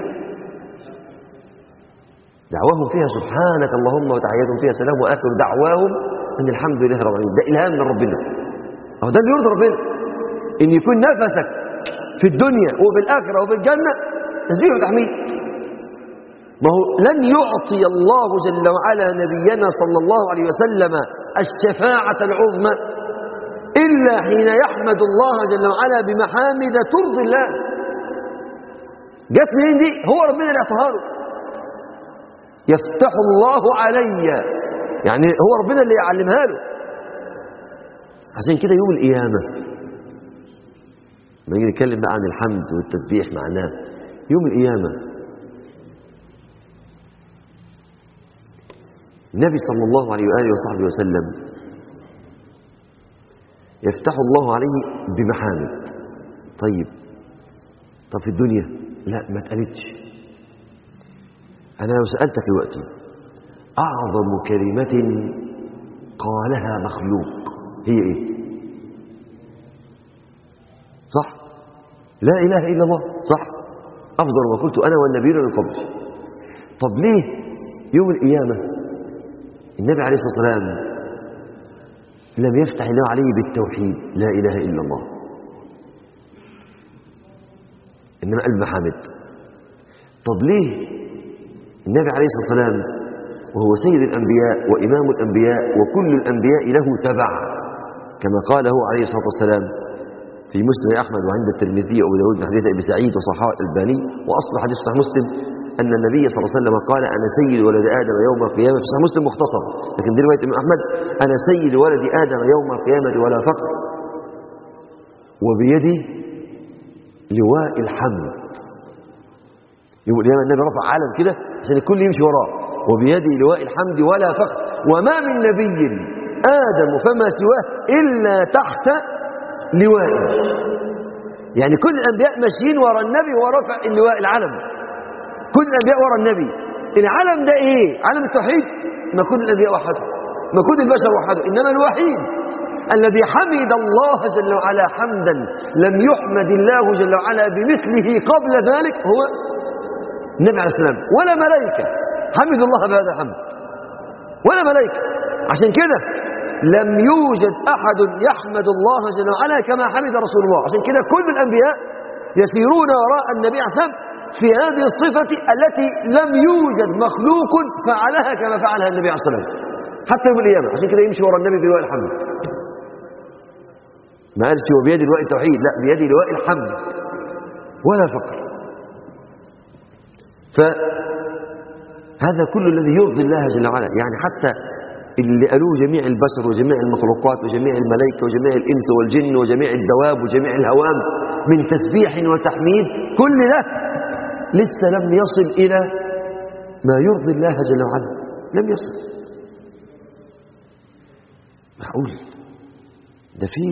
دعواهم فيها سبحانك اللهم وتحياتهم فيها سلام واخر دعواهم ان الحمد لله رب العالمين ده الهام من ربنا اهو ده اللي يرضي ربنا ان يكون نفسك في الدنيا وفي الاخره وفي الجنه تسبيح وتحميد ما هو لن يعطي الله جل وعلا نبينا صلى الله عليه وسلم الشفاعه العظمى الا حين يحمد الله جل وعلا بمحامد ترضي الله جت منين دي هو ربنا اللي اعطاها له يفتح الله علي يعني هو ربنا اللي يعلمها له عشان كده يوم القيامة لما نيجي نتكلم بقى عن الحمد والتسبيح معناه يوم القيامة النبي صلى الله عليه وآله وصحبه وسلم يفتح الله عليه بمحامد طيب طب في الدنيا لا ما اتقالتش أنا لو سألتك دلوقتي أعظم كلمة قالها مخلوق هي إيه؟ صح؟ لا إله إلا الله صح؟ أفضل ما قلت أنا والنبيون من قبلي طب ليه يوم القيامة النبي عليه الصلاة والسلام لم يفتح الله عليه بالتوحيد لا إله إلا الله إنما قال محمد طب ليه النبي عليه الصلاة والسلام وهو سيد الأنبياء وإمام الأنبياء وكل الأنبياء له تبع كما قال هو عليه الصلاة والسلام في مسلم أحمد وعند الترمذي وأبو داود من حديث أبي سعيد وصحاح الألباني وأصل حديث صحيح مسلم أن النبي صلى الله عليه وسلم قال أنا سيد ولد آدم يوم القيامة في صحيح مسلم مختصر لكن دي رواية الإمام أحمد أنا سيد ولد آدم يوم القيامة ولا فقر وبيدي لواء الحمد يوم القيامة النبي رفع علم كده عشان الكل يمشي وراه وبيده لواء الحمد ولا فخر وما من نبي آدم فما سواه إلا تحت لوائه يعني كل الأنبياء ماشيين ورا النبي ورفع اللواء العلم كل الأنبياء ورا النبي العلم ده إيه؟ علم التوحيد ما كل الأنبياء وحده ما كل البشر وحده إنما الوحيد الذي حمد الله جل وعلا حمدا لم يحمد الله جل وعلا بمثله قبل ذلك هو النبي عليه السلام ولا ملائكة حمد الله بهذا الحمد ولا ملائكة عشان كده لم يوجد أحد يحمد الله جل وعلا كما حمد رسول الله عشان كده كل الأنبياء يسيرون وراء النبي عليه السلام في هذه الصفة التي لم يوجد مخلوق فعلها كما فعلها النبي عليه السلام حتى يوم القيامة عشان كده يمشي وراء النبي بلواء الحمد ما قالش هو بيدي لواء التوحيد لا بيدي لواء الحمد ولا فقر فهذا كل الذي يرضي الله جل وعلا يعني حتى اللي قالوه جميع البشر وجميع المخلوقات وجميع الملائكة وجميع الإنس والجن وجميع الدواب وجميع الهوام من تسبيح وتحميد كل ده لسه لم يصل إلى ما يرضي الله جل وعلا لم يصل معقول ده في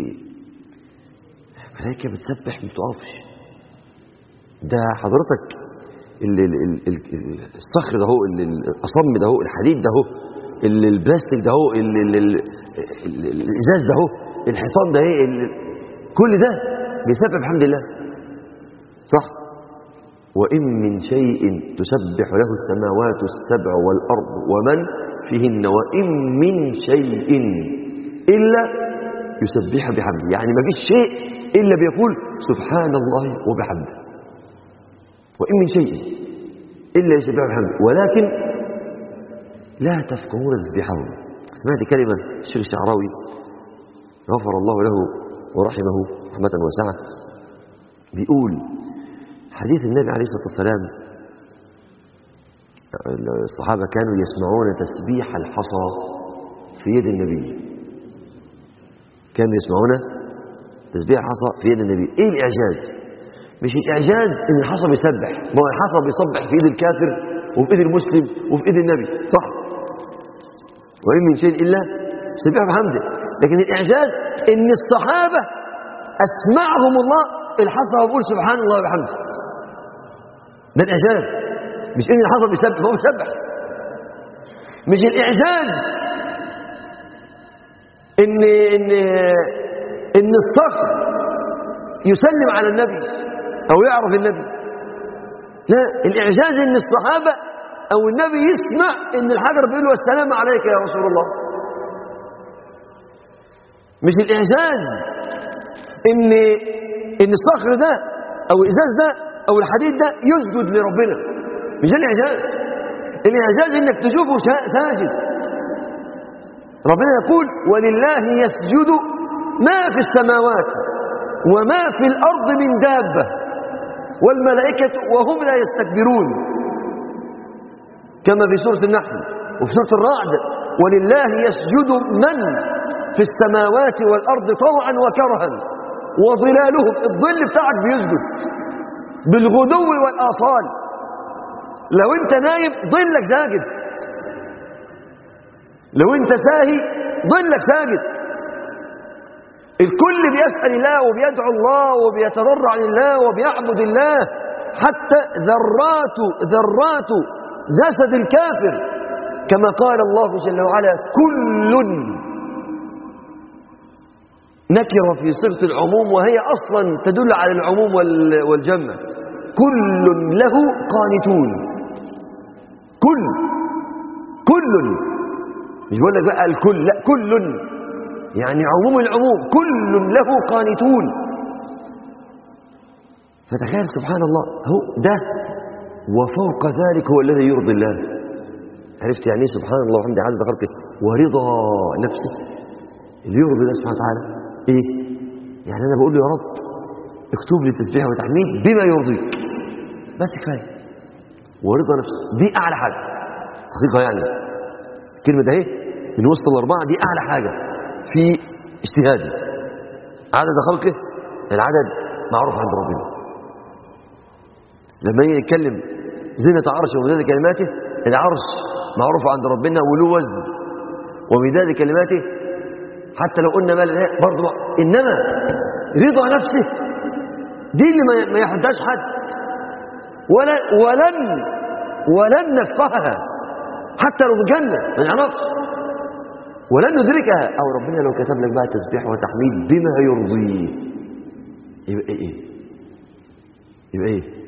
ملائكة بتسبح ما بتقفش ده حضرتك ال- ال- ال- ال- الصخر ده هو ال- ال- الأصم ده هو الحديد ده هو ال- البلاستيك ده هو ال- ال- ال- ال- الإزاز ده هو الحيطان ده ايه ال- كل ده بيسبح بحمد الله صح وإن من شيء تسبح له السماوات السبع والأرض ومن فيهن وإن من شيء إلا يسبح بحمده يعني ما فيش شيء إلا بيقول سبحان الله وبحمده وإن من شيء إلا يسبح بحمده ولكن لا تفقهون تسبيحهم سمعت كلمة الشيخ الشعراوي غفر الله له ورحمه رحمة واسعة بيقول حديث النبي عليه الصلاة والسلام الصحابة كانوا يسمعون تسبيح الحصى في يد النبي كانوا يسمعون تسبيح الحصى في يد النبي ايه الاعجاز مش الاعجاز ان الحصى بيسبح ما هو الحصى بيسبح في ايد الكافر وفي ايد المسلم وفي ايد النبي صح وان من شيء الا سبح بحمده لكن الاعجاز ان الصحابه اسمعهم الله الحصى وبيقول سبحان الله وبحمده ده الاعجاز مش ان الحصى بيسبح هو بيسبح مش الاعجاز ان ان ان الصخر يسلم على النبي او يعرف النبي لا الاعجاز ان الصحابه او النبي يسمع ان الحجر بيقول له السلام عليك يا رسول الله مش الاعجاز ان ان الصخر ده او الازاز ده او الحديد ده يسجد لربنا مش ده الاعجاز الاعجاز انك تشوفه ساجد ربنا يقول ولله يسجد ما في السماوات وما في الأرض من دابة والملائكة وهم لا يستكبرون كما في سورة النحل وفي سورة الرعد ولله يسجد من في السماوات والأرض طوعا وكرها وظلالهم الظل بتاعك بيسجد بالغدو والآصال لو انت نايم ظلك ساجد لو انت ساهي ظلك ساجد الكل بيسأل الله وبيدعو الله وبيتضرع لله وبيعبد الله حتى ذرات ذرات جسد الكافر كما قال الله جل وعلا كل نكر في صيغة العموم وهي أصلا تدل على العموم والجمع كل له قانتون كل كل مش بقول لك بقى الكل لا كل يعني عموم العموم كل له قانتون فتخيل سبحان الله هو ده وفوق ذلك هو الذي يرضي الله عرفت يعني ايه سبحان الله وحمده عز خلقه ورضا نفسه اللي يرضي الله سبحانه وتعالى ايه يعني انا بقول له يا رب اكتب لي تسبيح وتحميد بما يرضيك بس كفايه ورضا نفسه دي اعلى حاجه حقيقه يعني الكلمه ده ايه من وسط الاربعه دي اعلى حاجه في اجتهادي عدد خلقه العدد معروف عند ربنا لما يجي يتكلم زينة عرشه ومداد كلماته العرش معروف عند ربنا وله وزن ومداد كلماته حتى لو قلنا ما لا برضه انما رضا نفسه دي اللي ما يحدهاش حد ولا ولن ولن نفقهها حتى لو في الجنه ما نعرفش ولن ندركها او ربنا لو كتب لك بقى تسبيح وتحميد بما يرضيه يبقى ايه يبقى ايه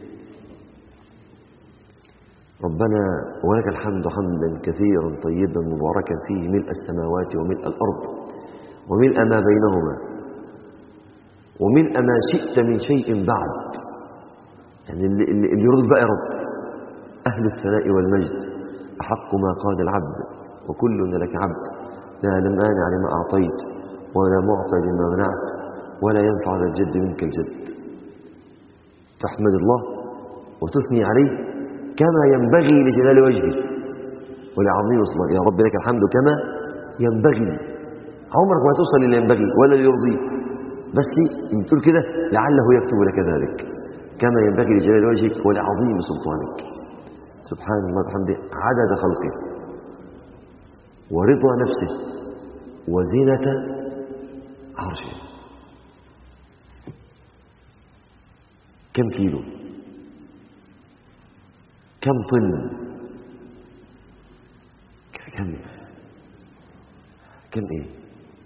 ربنا ولك الحمد حمدا كثيرا طيبا مباركا فيه ملء السماوات وملء الارض وملء ما بينهما وملء ما شئت من شيء بعد يعني اللي, اللي اللي يرضي بقى يا رب اهل الثناء والمجد احق ما قال العبد وكلنا لك عبد لا لم مانع لما أعطيت ولا معطى لما منعت ولا ينفع ذا الجد منك الجد تحمد الله وتثني عليه كما ينبغي لجلال وجهه ولعظيم صلاة يا رب لك الحمد كما ينبغي عمرك ما توصل للي ينبغي ولا يرضيه بس بتقول كده لعله يكتب لك ذلك كما ينبغي لجلال وجهك ولعظيم سلطانك سبحان الله بحمده عدد خلقه ورضا نفسه وزينة عرشه كم كيلو كم طن كم كم ايه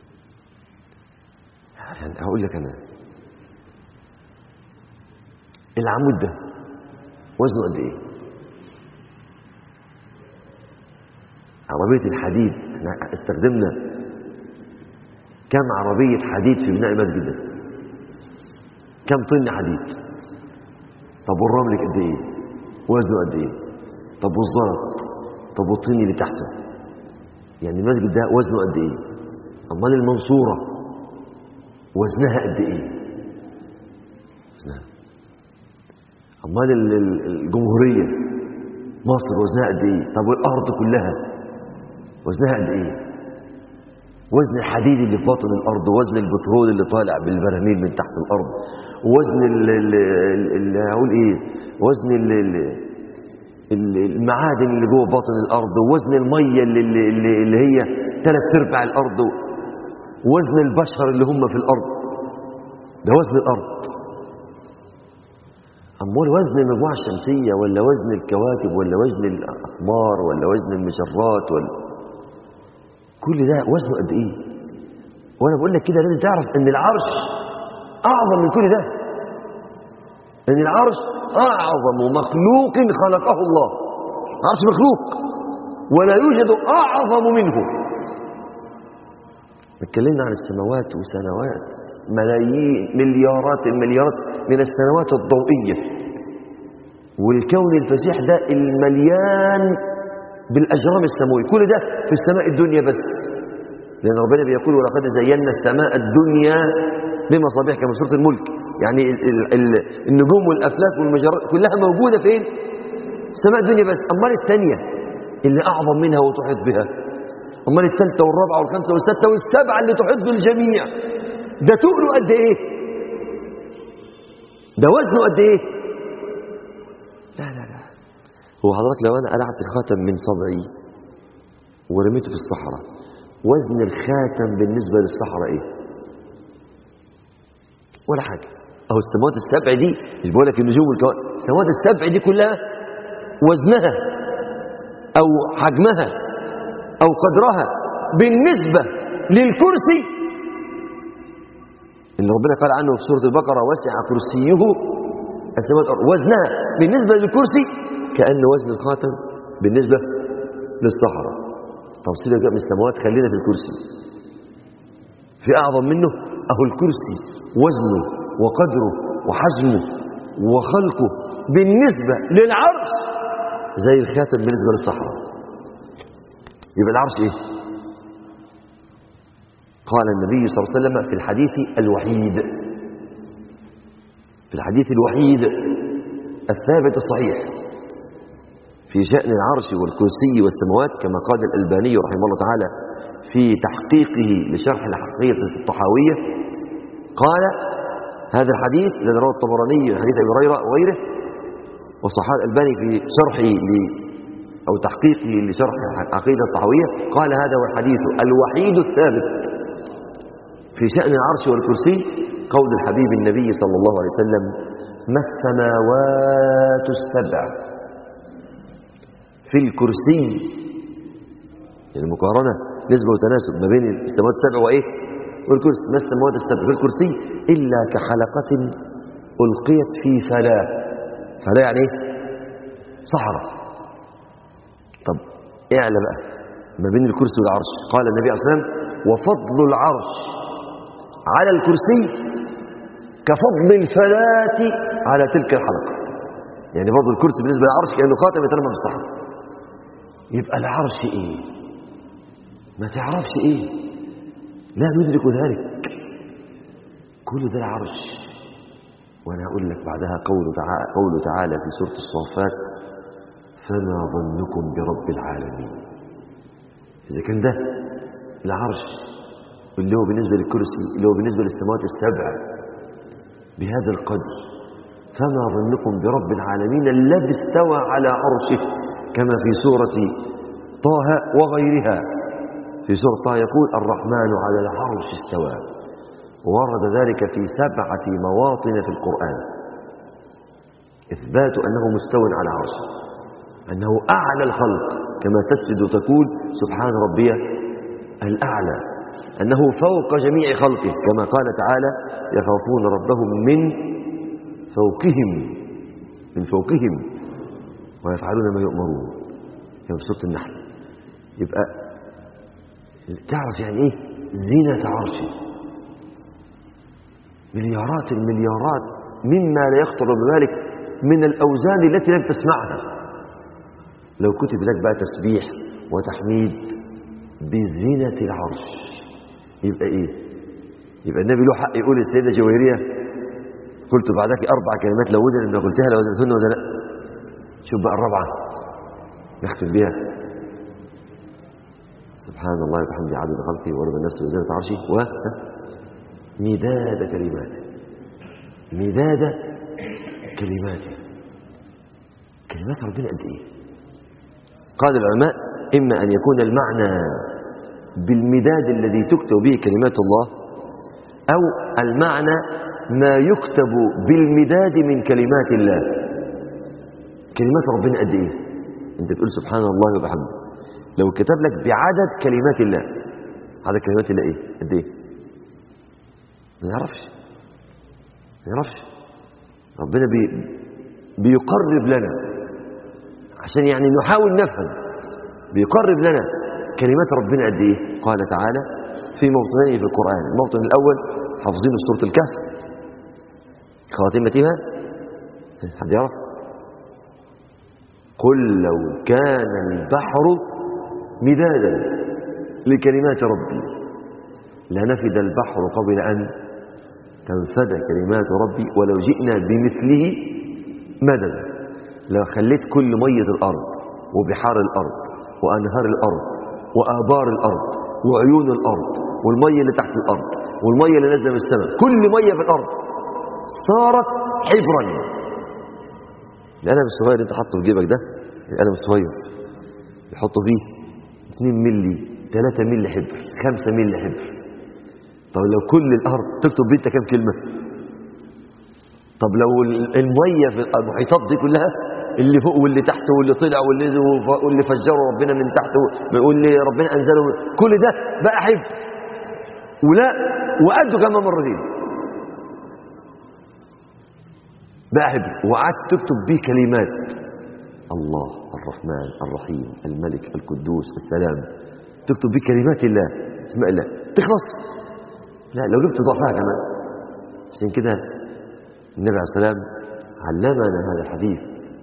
يعني هقول لك انا العمود ده وزنه قد ايه عربية الحديد احنا استخدمنا كم عربية حديد في بناء المسجد ده كم طن حديد طب والرمل قد ايه وزنه قد ايه طب والزلط طب والطين اللي تحته يعني المسجد ده وزنه قد ايه امال المنصوره وزنها قد ايه وزنها امال ال- ال- الجمهوريه مصر وزنها قد ايه طب والارض كلها وزنها قد ايه وزن الحديد اللي في باطن الارض وزن البترول اللي طالع بالبراميل من تحت الارض وزن ال- ال- ال- اللي هقول ايه وزن ال- ال- ال- المعادن اللي جوه باطن الارض ووزن الميه اللي, اللي, اللي هي ثلاث ارباع الارض ووزن البشر اللي هم في الارض ده وزن الارض امال وزن المجموعه الشمسيه ولا وزن الكواكب ولا وزن الاقمار ولا وزن المجرات ولا كل ده وزنه قد ايه وانا بقول لك كده لازم تعرف ان العرش اعظم من كل ده ان العرش اعظم مخلوق خلقه الله العرش مخلوق ولا يوجد اعظم منه اتكلمنا عن السماوات وسنوات ملايين مليارات المليارات من السنوات الضوئيه والكون الفسيح ده المليان بالاجرام السماويه كل ده في السماء الدنيا بس لان ربنا بيقول ولقد زينا السماء الدنيا بمصابيح كما سوره الملك يعني ال ال ال النجوم والافلاك والمجرات كلها موجوده فين السماء الدنيا بس امال الثانيه اللي اعظم منها وتحيط بها امال الثالثه والرابعه والخامسه والسادسه والسبعه اللي تحيط بالجميع ده تقله قد ايه ده وزنه قد ايه لا لا لا هو حضرتك لو انا قلعت الخاتم من صبعي ورميته في الصحراء وزن الخاتم بالنسبه للصحراء ايه ولا حاجه اهو السماوات السبع دي اللي بقول لك النجوم والكواكب السماوات السبع دي كلها وزنها او حجمها او قدرها بالنسبه للكرسي اللي ربنا قال عنه في سوره البقره وسع كرسيه السماوات والارض وزنها بالنسبه للكرسي كان وزن الخاتم بالنسبه للصحراء طب سيبك بقى من السماوات خلينا في الكرسي في اعظم منه اهو الكرسي وزنه وقدره وحجمه وخلقه بالنسبه للعرش زي الخاتم بالنسبه للصحراء يبقى العرش ايه قال النبي صلى الله عليه وسلم في الحديث الوحيد في الحديث الوحيد الثابت الصحيح في شأن العرش والكرسي والسماوات كما قال الألباني رحمه الله تعالى في تحقيقه لشرح الحقيقة الطحاوية قال هذا الحديث الذي رواه الطبراني من حديث أبي هريرة وغيره وصححه الألباني في شرحه ل أو تحقيقه لشرح العقيدة الطحاوية قال هذا هو الحديث الوحيد الثابت في شأن العرش والكرسي قول الحبيب النبي صلى الله عليه وسلم ما السماوات السبع في الكرسي يعني مقارنة نسبة وتناسب ما بين السماوات السبع وإيه والكرسي ما السماوات السبع في الكرسي إلا كحلقة ألقيت في فلاة فلاة يعني إيه صحراء طب اعلى بقى ما بين الكرسي والعرش قال النبي عليه الصلاة والسلام وفضل العرش على الكرسي كفضل الفلاة على تلك الحلقة يعني برضه الكرسي بالنسبة للعرش كأنه خاتم يترمى في الصحراء يبقى العرش ايه ما تعرفش ايه لا ندرك ذلك كل ده العرش وانا اقول لك بعدها قوله تعالى, قوله تعالى في سورة الصافات فما ظنكم برب العالمين اذا كان ده العرش اللي هو بالنسبة للكرسي اللي هو بالنسبة للسماوات السبع بهذا القدر فما ظنكم برب العالمين الذي استوى على عرشه كما في سورة طه وغيرها في سورة طه يقول الرحمن على العرش استوى ورد ذلك في سبعة مواطن في القرآن إثبات أنه مستو على عرشه أنه أعلى الخلق كما تسجد وتقول سبحان ربي الأعلى أنه فوق جميع خلقه كما قال تعالى يخافون ربهم من فوقهم من فوقهم ويفعلون ما يؤمرون كما في سورة النحل يبقى تعرف يعني ايه زينة عرشه مليارات المليارات مما لا يخطر ببالك من الأوزان التي لم تسمعها لو كتب لك بقى تسبيح وتحميد بزينة العرش يبقى ايه يبقى النبي له حق يقول للسيدة جويرية قلت بعدك أربع كلمات لو وزن ما قلتها لو وزنتهن ولا لا شوف بقى الرابعة يختم بها سبحان الله وبحمده عدد خلقه ورضا نفسه وزنة عرشه و مداد كلماته مداد كلماته كلمات ربنا قد ايه قال العلماء اما ان يكون المعنى بالمداد الذي تكتب به كلمات الله او المعنى ما يكتب بالمداد من كلمات الله كلمات ربنا قد ايه انت تقول سبحان الله وبحمده لو كتب لك بعدد كلمات الله عدد كلمات الله ايه قد ايه ما يعرفش ما يعرفش ربنا بي بيقرب لنا عشان يعني نحاول نفهم بيقرب لنا كلمات ربنا قد ايه قال تعالى في موطنين في القرآن الموطن الأول حافظين سورة الكهف خواتمتها حد يعرف قل لو كان البحر مدادا لكلمات ربي لنفد البحر قبل أن تنفد كلمات ربي ولو جئنا بمثله مددا لو خليت كل مية الأرض وبحار الأرض وأنهار الأرض وآبار الأرض وعيون الأرض والمية اللي تحت الأرض والمية اللي نازلة من السماء كل مية في الأرض صارت حبرا القلم الصغير اللي انت حاطه في جيبك ده القلم الصغير يحطوا فيه 2 ملي 3 ملي حبر 5 ملي حبر طب لو كل الارض تكتب بيه انت كام كلمه طب لو الميه في المحيطات دي كلها اللي فوق واللي تحت واللي طلع واللي واللي فجره ربنا من تحت واللي ربنا انزله كل ده بقى حبر ولا وقده كمان مرتين بقى حبر وقعدت تكتب بيه كلمات الله الرحمن الرحيم الملك القدوس السلام تكتب بيه كلمات الله اسماء الله تخلص لا لو جبت ضعفها كمان عشان كده النبي عليه السلام علمنا هذا الحديث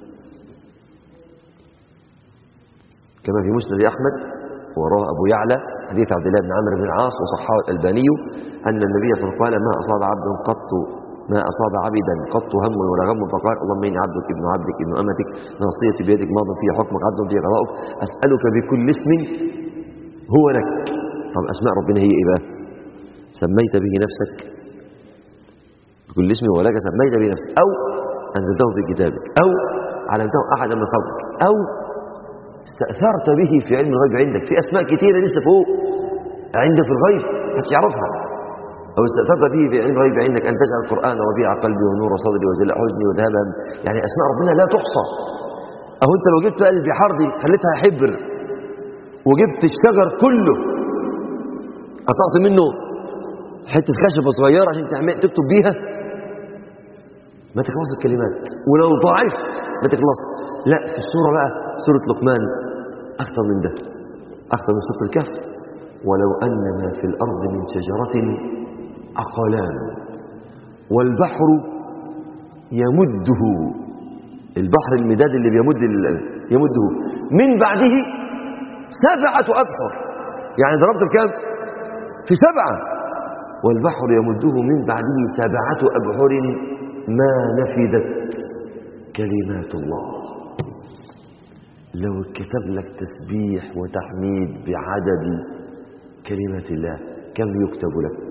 كما في مسند احمد وراه ابو يعلى حديث عبد الله بن عمرو بن العاص وصححه الالباني ان النبي صلى الله عليه وسلم قال ما اصاب عبد قط ما أصاب عبدا قط هم ولا غم فقال اللهم إني عبدك ابن عبدك ابن أمتك ناصيتي بيدك ماض في حكمك عبد في قضاؤك أسألك بكل اسم هو لك طب أسماء ربنا هي إيه بقى سميت به نفسك بكل اسم هو لك سميت به نفسك أو أنزلته في كتابك أو علمته أحدا من خلقك أو استأثرت به في علم الغيب عندك في أسماء كثيرة لسه فوق عندك في الغيب هتعرفها أو استأثرت به في علم الغيب عندك أن تجعل القرآن ربيع قلبي ونور صدري وجلاء حزني وذهاب يعني أسماء ربنا لا تحصى أهو أنت لو جبت البحار دي خليتها حبر وجبت الشجر كله قطعت منه حتة خشبة صغيرة عشان تعمل تكتب بيها ما تخلص الكلمات ولو ضعفت ما تخلص لا في السورة بقى سورة لقمان أكثر من ده أكثر من سورة الكهف ولو أن ما في الأرض من شجرة أقلام والبحر يمده البحر المداد اللي بيمد يمده من بعده سبعة أبحر يعني ضربت بكام في سبعة والبحر يمده من بعده سبعة أبحر ما نفدت كلمات الله لو كتب لك تسبيح وتحميد بعدد كلمات الله كم يكتب لك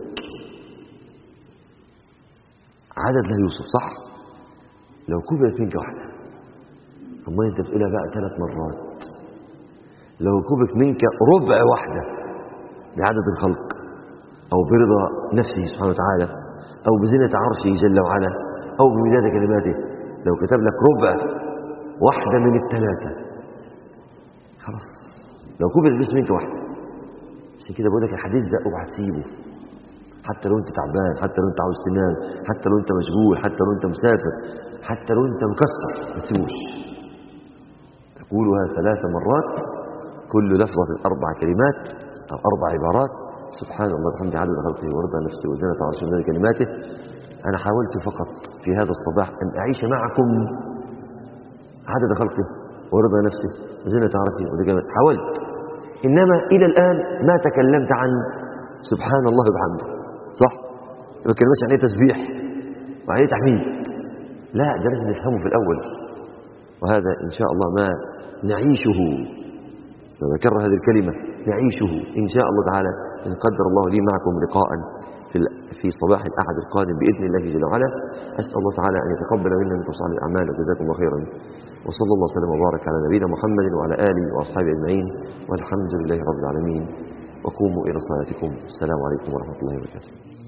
عدد لا يوصف صح لو كبرت منك واحدة أما أنت بتقولها بقى ثلاث مرات لو كبرت منك ربع واحدة بعدد الخلق أو برضا نفسه سبحانه وتعالى أو بزنة عرشه جل وعلا أو بمداد كلماته لو كتب لك ربع واحدة من الثلاثة خلاص لو كبرت بس منك واحدة عشان كده بقول لك الحديث ده اوعى تسيبه حتى لو انت تعبان حتى لو انت عاوز تنام حتى لو انت مشغول حتى لو انت مسافر حتى لو انت مكسر ما تسيبوش تقولها ثلاث مرات كل لفظة أربع كلمات أو أربع عبارات سبحان الله وبحمده عدد خلقه ورضا نفسه وزنة عرشه وزنة كلماته أنا حاولت فقط في هذا الصباح أن أعيش معكم عدد خلقه ورضا نفسه وزنة عرشه وده كمان حاولت إنما إلى الآن ما تكلمت عن سبحان الله وبحمده صح؟ ما تكلمش عن ايه تسبيح وعن ايه تحميد لا ده لازم نفهمه في الأول وهذا إن شاء الله ما نعيشه لو ذكر هذه الكلمة نعيشه إن شاء الله تعالى إن قدر الله لي معكم لقاء في في صباح الأحد القادم بإذن الله جل وعلا أسأل الله تعالى أن يتقبل منا من صالح الأعمال وجزاكم الله خيرا وصلى الله وسلم وبارك على نبينا محمد وعلى آله وأصحابه أجمعين والحمد لله رب العالمين وقوموا إلى صلاتكم السلام عليكم ورحمة الله وبركاته